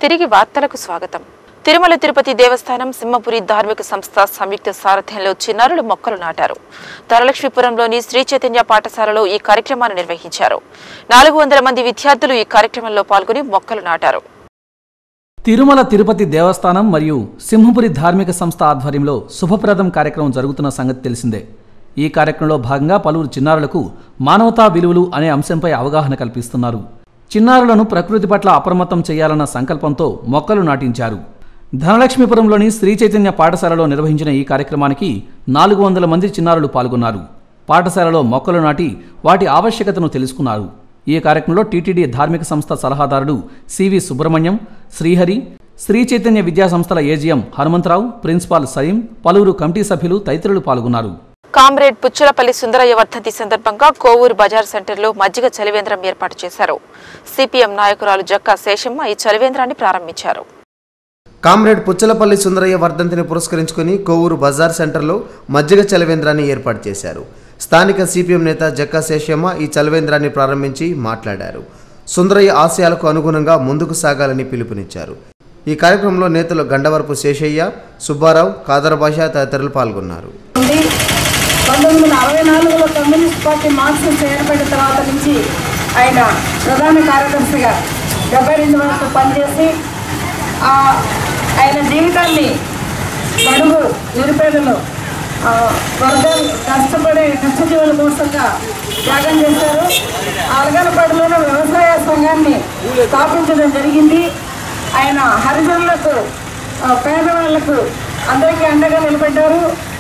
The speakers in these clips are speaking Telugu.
తిరిగి వార్తలకు స్వాగతం తిరుమల తిరుపతి దేవస్థానం సింహపురి ధార్మిక సంస్థ సంయుక్త సారథ్యంలో చిన్నారులు మొక్కలు నాటారు ధనలక్ష్మీపురంలోని శ్రీ చైతన్య పాఠశాలలో ఈ కార్యక్రమాన్ని నిర్వహించారు నాలుగు వందల మంది విద్యార్థులు ఈ కార్యక్రమంలో పాల్గొని మొక్కలు నాటారు తిరుమల తిరుపతి దేవస్థానం మరియు సింహపురి ధార్మిక సంస్థ ఆధ్వర్యంలో శుభప్రదం కార్యక్రమం జరుగుతున్న సంగతి తెలిసిందే ఈ కార్యక్రమంలో భాగంగా పలువురు చిన్నారులకు మానవతా విలువలు అనే అంశంపై అవగాహన కల్పిస్తున్నారు చిన్నారులను ప్రకృతి పట్ల అప్రమత్తం చేయాలన్న సంకల్పంతో మొక్కలు నాటించారు ధనలక్ష్మీపురంలోని శ్రీ చైతన్య పాఠశాలలో నిర్వహించిన ఈ కార్యక్రమానికి నాలుగు వందల మంది చిన్నారులు పాల్గొన్నారు పాఠశాలలో మొక్కలు నాటి వాటి ఆవశ్యకతను తెలుసుకున్నారు ఈ కార్యక్రమంలో టీటీడీ ధార్మిక సంస్థ సలహాదారుడు సివి సుబ్రహ్మణ్యం శ్రీహరి శ్రీ చైతన్య విద్యా సంస్థల ఏజీఎం హనుమంతరావు ప్రిన్సిపాల్ సలీం పలువురు కమిటీ సభ్యులు తదితరులు పాల్గొన్నారు కామ్రేడ్ పుచ్చలపల్లి సుందరయ్య వర్ధంతి సందర్భంగా కోవూరు బజార్ సెంటర్లో మజ్జిగ చలివేంద్రం ఏర్పాటు చేశారు సిపిఎం నాయకురాలు జక్కా శేషమ్మ ఈ చలివేంద్రాన్ని ప్రారంభించారు కామ్రేడ్ పుచ్చలపల్లి సుందరయ్య వర్ధంతిని పురస్కరించుకుని కొవ్వూరు బజార్ సెంటర్లో మజ్జిగ చలవేంద్రాన్ని ఏర్పాటు చేశారు స్థానిక సిపిఎం నేత జక్కా శేషమ్మ ఈ చలవేంద్రాన్ని ప్రారంభించి మాట్లాడారు సుందరయ్య ఆశయాలకు అనుగుణంగా ముందుకు సాగాలని పిలుపునిచ్చారు ఈ కార్యక్రమంలో నేతలు గండవరపు శేషయ్య సుబ్బారావు కాదర్ భాష తదితరులు పాల్గొన్నారు ఉంది పంతొమ్మిది వందల అరవై నాలుగులో కమ్యూనిస్ట్ పార్టీ మార్క్సిస్ట్ ఏర్పడిన తర్వాత నుంచి ఆయన ప్రధాన కార్యదర్శిగా డెబ్బై రెండు వరకు పనిచేసి ఆ, ఆయన జీవితాన్ని బడుగు నిరుపేదలు ఆ, వర్గాలు కష్టపడే కష్టజీవుల కోసంగా త్యాగం చేశారు అలగలపాడులోనే వ్యవసాయ సంఘాన్ని స్థాపించడం జరిగింది ఆయన హరిజనులకు ఆ, పేదవాళ్లకు అందరికీ అండగా నిలబడ్డారు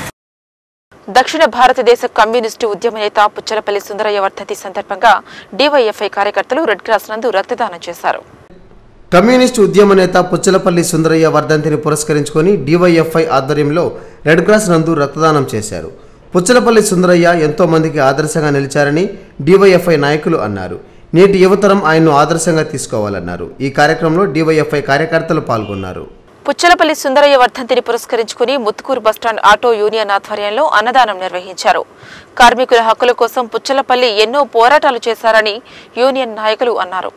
దక్షిణ భారతదేశ కమ్యూనిస్టు ఉద్యమ నేత పుచ్చలపల్లి సుందరయ్య వర్ధంతి సందర్భంగా డివైఎఫ్ఐ కార్యకర్తలు రెడ్ క్రాస్ నందు రక్తదానం చేశారు కమ్యూనిస్టు ఉద్యమ నేత పుచ్చలపల్లి సుందరయ్య వర్ధంతిని పురస్కరించుకొని డివైఎఫ్ఐ ఆధ్వర్యంలో రెడ్ క్రాస్ నందు రక్తదానం చేశారు పుచ్చలపల్లి సుందరయ్య ఎంతో మందికి ఆదర్శంగా నిలిచారని డివైఎఫ్ఐ నాయకులు అన్నారు నేటి యువతరం ఆయన్ను ఆదర్శంగా తీసుకోవాలన్నారు ఈ కార్యక్రమంలో డివైఎఫ్ఐ కార్యకర్తలు పాల్గొన్నారు పుచ్చలపల్లి సుందరయ్య వర్ధంతిని పురస్కరించుకుని ముత్తుకూరు బస్టాండ్ ఆటో యూనియన్ ఆధ్వర్యంలో అన్నదానం నిర్వహించారు కార్మికుల హక్కుల కోసం పుచ్చలపల్లి ఎన్నో పోరాటాలు చేశారని యూనియన్ నాయకులు అన్నారు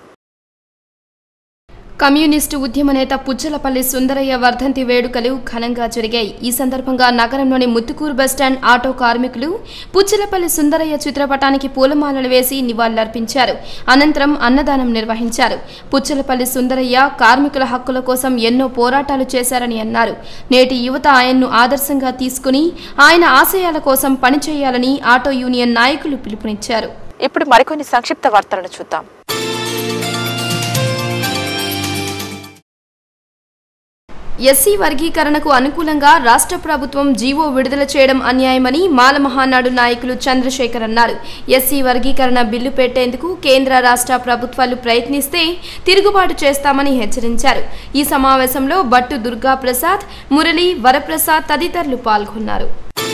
కమ్యూనిస్టు ఉద్యమ నేత పుచ్చలపల్లి సుందరయ్య వర్ధంతి వేడుకలు ఘనంగా జరిగాయి ఈ సందర్భంగా నగరంలోని ముత్తుకూరు బస్టాండ్ ఆటో కార్మికులు పుచ్చలపల్లి సుందరయ్య చిత్రపటానికి పూలమాలలు వేసి నివాళులర్పించారు అనంతరం అన్నదానం నిర్వహించారు పుచ్చలపల్లి సుందరయ్య కార్మికుల హక్కుల కోసం ఎన్నో పోరాటాలు చేశారని అన్నారు నేటి యువత ఆయన్ను ఆదర్శంగా తీసుకుని ఆయన ఆశయాల కోసం పనిచేయాలని ఆటో యూనియన్ నాయకులు పిలుపునిచ్చారు ఇప్పుడు మరికొన్ని సంక్షిప్త వార్తలను చూద్దాం ఎస్సీ వర్గీకరణకు అనుకూలంగా రాష్ట్ర ప్రభుత్వం జీవో విడుదల చేయడం అన్యాయమని మాల మహానాడు నాయకులు చంద్రశేఖర్ అన్నారు ఎస్సీ వర్గీకరణ బిల్లు పెట్టేందుకు కేంద్ర రాష్ట్ర ప్రభుత్వాలు ప్రయత్నిస్తే తిరుగుబాటు చేస్తామని హెచ్చరించారు ఈ సమావేశంలో బట్టు దుర్గా ప్రసాద్ మురళి వరప్రసాద్ తదితరులు పాల్గొన్నారు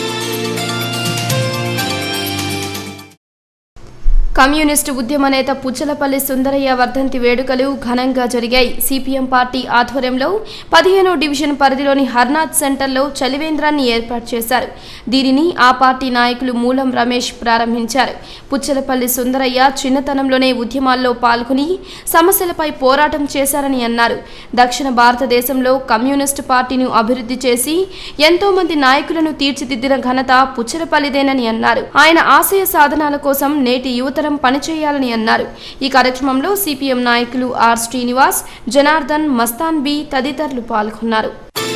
కమ్యూనిస్టు ఉద్యమ నేత పుచ్చలపల్లి సుందరయ్య వర్ధంతి వేడుకలు ఘనంగా జరిగాయి సిపిఎం పార్టీ ఆధ్వర్యంలో పదిహేనో డివిజన్ పరిధిలోని హర్నాథ్ సెంటర్లో చలివేంద్రాన్ని ఏర్పాటు చేశారు దీనిని ఆ పార్టీ నాయకులు మూలం రమేష్ ప్రారంభించారు పుచ్చలపల్లి సుందరయ్య చిన్నతనంలోనే ఉద్యమాల్లో పాల్గొని సమస్యలపై పోరాటం చేశారని అన్నారు దక్షిణ భారతదేశంలో కమ్యూనిస్టు పార్టీని అభివృద్ధి చేసి ఎంతో మంది నాయకులను తీర్చిదిద్దిన ఘనత పుచ్చలపల్లిదేనని అన్నారు ఆయన ఆశయ సాధనాల కోసం నేటి యువతరం పనిచేయాలని అన్నారు ఈ కార్యక్రమంలో సిపిఎం నాయకులు ఆర్ శ్రీనివాస్ జనార్దన్ మస్తాన్ బి తదితరులు పాల్గొన్నారు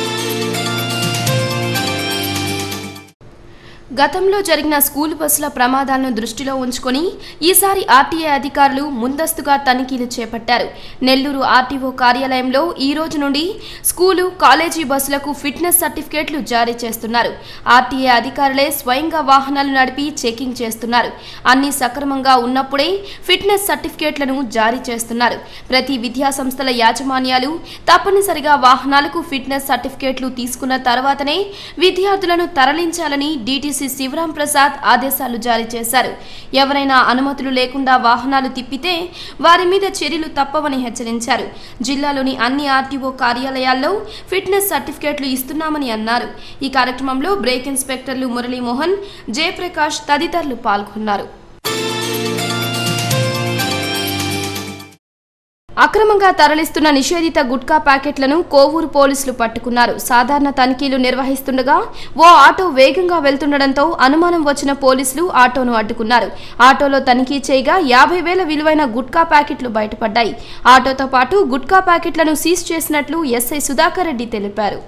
గతంలో జరిగిన స్కూల్ బస్సుల ప్రమాదాలను దృష్టిలో ఉంచుకొని ఈసారి ఆర్టీఏ అధికారులు ముందస్తుగా తనిఖీలు చేపట్టారు నెల్లూరు ఆర్టీఓ కార్యాలయంలో ఈ రోజు నుండి స్కూలు కాలేజీ బస్సులకు ఫిట్నెస్ సర్టిఫికేట్లు జారీ చేస్తున్నారు ఆర్టీఏ అధికారులే స్వయంగా వాహనాలు నడిపి చెకింగ్ చేస్తున్నారు అన్ని సక్రమంగా ఉన్నప్పుడే ఫిట్నెస్ సర్టిఫికేట్లను జారీ చేస్తున్నారు ప్రతి విద్యా సంస్థల యాజమాన్యాలు తప్పనిసరిగా వాహనాలకు ఫిట్నెస్ సర్టిఫికేట్లు తీసుకున్న తర్వాతనే విద్యార్థులను తరలించాలని డీటీసీ శివరాం ప్రసాద్ ఆదేశాలు జారీ చేశారు ఎవరైనా అనుమతులు లేకుండా వాహనాలు తిప్పితే వారి మీద చర్యలు తప్పవని హెచ్చరించారు జిల్లాలోని అన్ని ఆర్టీఓ కార్యాలయాల్లో ఫిట్నెస్ సర్టిఫికేట్లు ఇస్తున్నామని అన్నారు ఈ కార్యక్రమంలో బ్రేక్ ఇన్స్పెక్టర్లు మురళీమోహన్ జయప్రకాష్ తదితరులు పాల్గొన్నారు అక్రమంగా తరలిస్తున్న నిషేధిత గుట్కా ప్యాకెట్లను కోవూరు పోలీసులు పట్టుకున్నారు సాధారణ తనిఖీలు నిర్వహిస్తుండగా ఓ ఆటో వేగంగా వెళ్తుండటంతో అనుమానం వచ్చిన పోలీసులు ఆటోను అడ్డుకున్నారు ఆటోలో తనిఖీ చేయగా యాభై వేల విలువైన గుట్కా ప్యాకెట్లు బయటపడ్డాయి ఆటోతో పాటు గుట్కా ప్యాకెట్లను సీజ్ చేసినట్లు ఎస్ఐ సుధాకర్ రెడ్డి తెలిపారు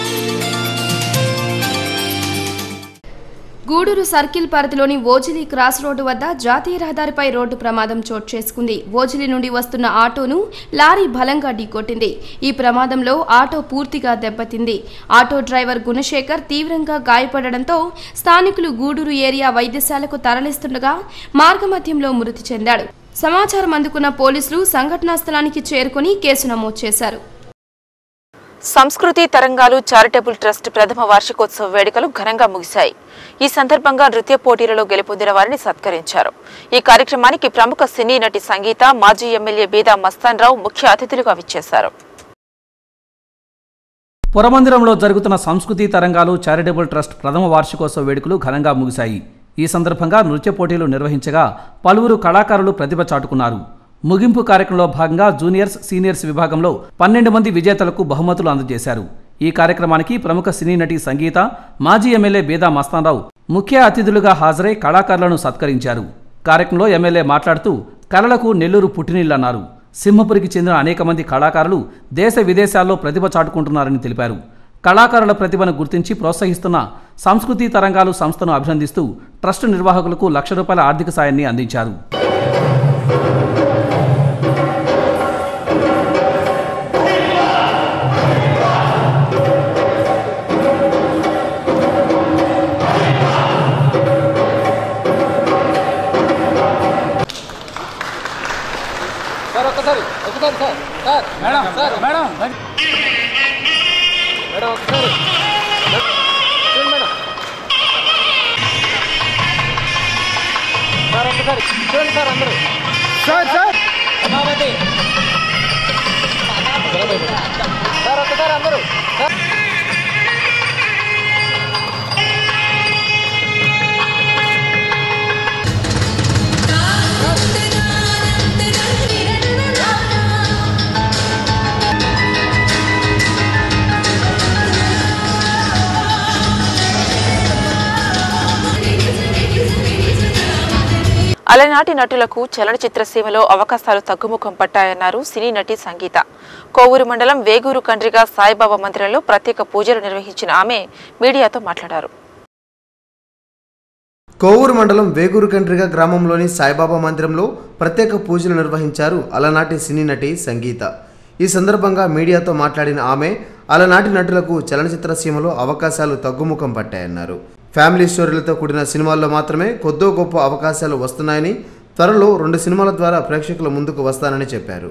గూడూరు సర్కిల్ పరిధిలోని ఓజిలి క్రాస్ రోడ్డు వద్ద జాతీయ రహదారిపై రోడ్డు ప్రమాదం చోటు చేసుకుంది ఓజిలి నుండి వస్తున్న ఆటోను లారీ బలంగా ఢీకొట్టింది ఈ ప్రమాదంలో ఆటో పూర్తిగా దెబ్బతింది ఆటో డ్రైవర్ గుణశేఖర్ తీవ్రంగా గాయపడడంతో స్థానికులు గూడూరు ఏరియా వైద్యశాలకు తరలిస్తుండగా మార్గమధ్యంలో మృతి చెందాడు సమాచారం అందుకున్న పోలీసులు సంఘటనా స్థలానికి చేరుకుని కేసు నమోదు చేశారు సంస్కృతి తరంగాలు చారిటబుల్ ట్రస్ట్ ప్రథమ వార్షికోత్సవ వేడుకలు ఘనంగా ముగిశాయి ఈ సందర్భంగా నృత్య పోటీలలో గెలుపొందిన వారిని సత్కరించారు ఈ కార్యక్రమానికి ప్రముఖ సినీ నటి సంగీత మాజీ ఎమ్మెల్యే బీదా మస్తాన్ రావు ముఖ్య అతిథులుగా విచ్చేశారు పురమందిరంలో జరుగుతున్న సంస్కృతి తరంగాలు చారిటబుల్ ట్రస్ట్ ప్రథమ వార్షికోత్సవ వేడుకలు ఘనంగా ముగిశాయి ఈ సందర్భంగా నృత్య పోటీలు నిర్వహించగా పలువురు కళాకారులు ప్రతిభ చాటుకున్నారు ముగింపు కార్యక్రమంలో భాగంగా జూనియర్స్ సీనియర్స్ విభాగంలో పన్నెండు మంది విజేతలకు బహుమతులు అందజేశారు ఈ కార్యక్రమానికి ప్రముఖ సినీ నటి సంగీత మాజీ ఎమ్మెల్యే బేదా మస్తాన్రావు ముఖ్య అతిథులుగా హాజరై కళాకారులను సత్కరించారు కార్యక్రమంలో ఎమ్మెల్యే మాట్లాడుతూ కళలకు నెల్లూరు పుట్టినిల్లన్నారు సింహపురికి చెందిన అనేక మంది కళాకారులు దేశ విదేశాల్లో ప్రతిభ చాటుకుంటున్నారని తెలిపారు కళాకారుల ప్రతిభను గుర్తించి ప్రోత్సహిస్తున్న సంస్కృతి తరంగాలు సంస్థను అభినందిస్తూ ట్రస్ట్ నిర్వాహకులకు లక్ష రూపాయల ఆర్థిక సాయాన్ని అందించారు అలనాటి నటులకు చలనచిత్ర సీమలో అవకాశాలు తగ్గుముఖం పట్టాయన్నారు సినీ నటి సంగీత కోవూరు మండలం వేగూరు కండ్రిగా సాయిబాబా మందిరంలో ప్రత్యేక పూజలు నిర్వహించిన ఆమె మీడియాతో మాట్లాడారు కోవూరు మండలం వేగూరు కండ్రిగా గ్రామంలోని సాయిబాబా మందిరంలో ప్రత్యేక పూజలు నిర్వహించారు అలనాటి సినీ నటి సంగీత ఈ సందర్భంగా మీడియాతో మాట్లాడిన ఆమె అలనాటి నటులకు చలనచిత్ర సీమలో అవకాశాలు తగ్గుముఖం పట్టాయన్నారు ఫ్యామిలీ స్టోరీలతో కూడిన సినిమాల్లో మాత్రమే కొద్దో గొప్ప అవకాశాలు వస్తున్నాయని త్వరలో రెండు సినిమాల ద్వారా ప్రేక్షకుల ముందుకు వస్తానని చెప్పారు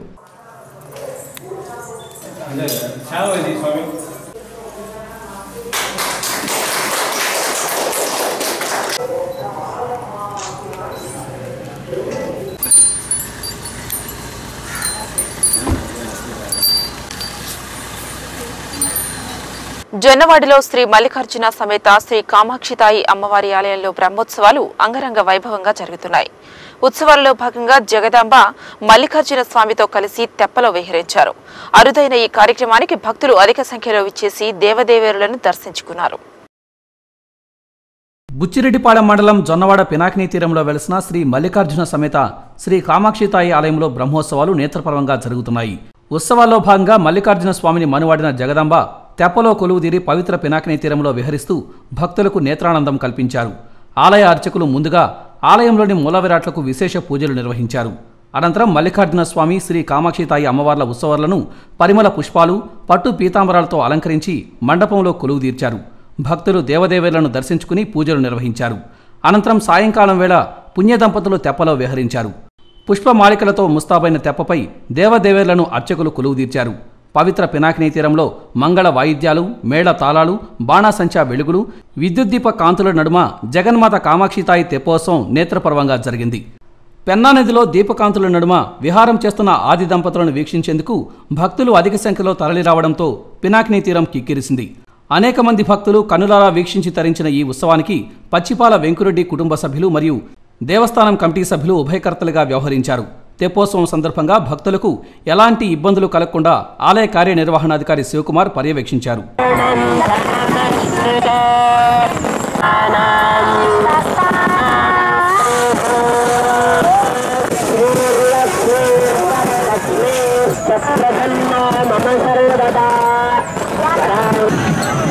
జొన్నవాడిలో శ్రీ మల్లికార్జున సమేత శ్రీ కామాక్షితాయి అమ్మవారి ఆలయంలో బ్రహ్మోత్సవాలు అంగరంగ వైభవంగా జరుగుతున్నాయి ఉత్సవాలలో భాగంగా జగదాంబ మల్లికార్జున స్వామితో కలిసి తెప్పలో విహరించారు అరుదైన ఈ కార్యక్రమానికి భక్తులు అధిక సంఖ్యలో విచ్చేసి దేవదేవేరులను దర్శించుకున్నారు బుచ్చిరెడ్డిపాళెం మండలం జొన్నవాడ పినాకిని తీరంలో వెలసిన శ్రీ మల్లికార్జున సమేత శ్రీ కామాక్షితాయి ఆలయంలో బ్రహ్మోత్సవాలు నేత్రపరంగా జరుగుతున్నాయి ఉత్సవాల్లో భాగంగా మల్లికార్జున స్వామిని మనువాడిన జగదాంబ తెప్పలో కొలువుదీరి పవిత్ర పినాకిని తీరంలో విహరిస్తూ భక్తులకు నేత్రానందం కల్పించారు ఆలయ అర్చకులు ముందుగా ఆలయంలోని మూల విరాట్లకు విశేష పూజలు నిర్వహించారు అనంతరం మల్లికార్జున స్వామి శ్రీ కామాక్షితాయి అమ్మవార్ల ఉత్సవాలను పరిమళ పుష్పాలు పట్టు పీతాంబరాలతో అలంకరించి మండపంలో కొలువుదీర్చారు భక్తులు దేవదేవేలను దర్శించుకుని పూజలు నిర్వహించారు అనంతరం సాయంకాలం వేళ పుణ్య దంపతులు తెప్పలో విహరించారు పుష్పమాలికలతో ముస్తాబైన తెప్పపై దేవదేవేలను అర్చకులు కొలువుదీర్చారు పవిత్ర పినాకిని తీరంలో మంగళ వాయిద్యాలు మేళ తాళాలు బాణాసంచా వెలుగులు విద్యుద్దీప కాంతుల నడుమ జగన్మాత కామాక్షితాయి తెప్పోత్సవం నేత్రపర్వంగా జరిగింది పెన్నా నదిలో దీపకాంతుల నడుమ విహారం చేస్తున్న ఆది దంపతులను వీక్షించేందుకు భక్తులు అధిక సంఖ్యలో తరలిరావడంతో పినాకిని తీరం కిక్కిరిసింది అనేక మంది భక్తులు కన్నులారా వీక్షించి తరించిన ఈ ఉత్సవానికి పచ్చిపాల వెంకురెడ్డి కుటుంబ సభ్యులు మరియు దేవస్థానం కమిటీ సభ్యులు ఉభయకర్తలుగా వ్యవహరించారు తెప్పోత్సవం సందర్భంగా భక్తులకు ఎలాంటి ఇబ్బందులు కలగకుండా ఆలయ కార్యనిర్వహణాధికారి శివకుమార్ పర్యవేక్షించారు మమ సర్వదా